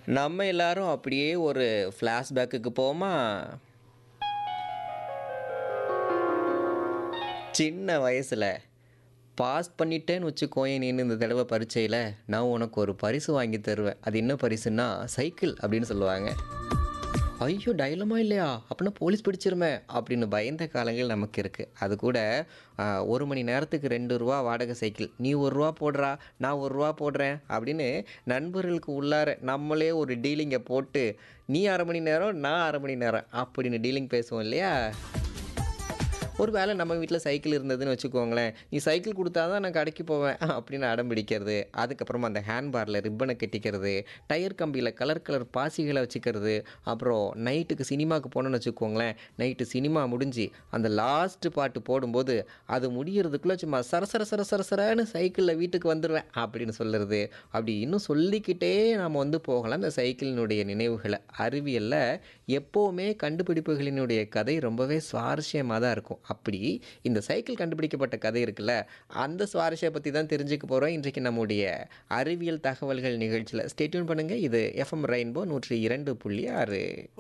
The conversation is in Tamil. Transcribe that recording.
நம்ம எல்லாரும் அப்படியே ஒரு ஃப்ளாஷ்பேக்குக்கு போமா சின்ன வயசில் பாஸ் பண்ணிட்டேன்னு வச்சுக்கோயேன் நீ இந்த தடவை பரீட்சையில் நான் உனக்கு ஒரு பரிசு வாங்கி தருவேன் அது என்ன பரிசுன்னா சைக்கிள் அப்படின்னு சொல்லுவாங்க ஐயோ டைலமா இல்லையா அப்படின்னா போலீஸ் பிடிச்சிருமே அப்படின்னு பயந்த காலங்கள் நமக்கு இருக்குது அது கூட ஆ, ஒரு மணி நேரத்துக்கு ரெண்டு ரூபா வாடகை சைக்கிள் நீ ஒரு ரூபா போடுறா நான் ஒரு ரூபா போடுறேன் அப்படின்னு நண்பர்களுக்கு உள்ளார நம்மளே ஒரு டீலிங்கை போட்டு நீ அரை மணி நேரம் நான் அரை மணி நேரம் அப்படின்னு டீலிங் பேசுவோம் இல்லையா ஒரு வேளை நம்ம வீட்டில் சைக்கிள் இருந்ததுன்னு வச்சுக்கோங்களேன் நீ சைக்கிள் கொடுத்தா தான் நான் கடைக்கு போவேன் அப்படின்னு அடம் பிடிக்கிறது அதுக்கப்புறமா அந்த ஹேண்ட்பாரில் ரிப்பனை கட்டிக்கிறது டயர் கம்பியில் கலர் கலர் பாசிகளை வச்சுக்கிறது அப்புறம் நைட்டுக்கு சினிமாவுக்கு போனோன்னு வச்சுக்கோங்களேன் நைட்டு சினிமா முடிஞ்சு அந்த லாஸ்ட் பாட்டு போடும்போது அது முடியறதுக்குள்ளே சும்மா சரசர சர சரசரன்னு சைக்கிளில் வீட்டுக்கு வந்துடுவேன் அப்படின்னு சொல்லுறது அப்படி இன்னும் சொல்லிக்கிட்டே நாம் வந்து போகலாம் அந்த சைக்கிளினுடைய நினைவுகளை அறிவியலில் எப்போவுமே கண்டுபிடிப்புகளினுடைய கதை ரொம்பவே சுவாரஸ்யமாக தான் இருக்கும் அப்படி இந்த சைக்கிள் கண்டுபிடிக்கப்பட்ட கதை இருக்குல்ல அந்த சுவாரஸ்யம் பற்றி தான் தெரிஞ்சுக்க போகிறோம் இன்றைக்கு நம்முடைய அறிவியல் தகவல்கள் நிகழ்ச்சியில் ஸ்டேட்யூன் பண்ணுங்கள் இது எஃப்எம் ரெயின்போ நூற்றி இரண்டு புள்ளி ஆறு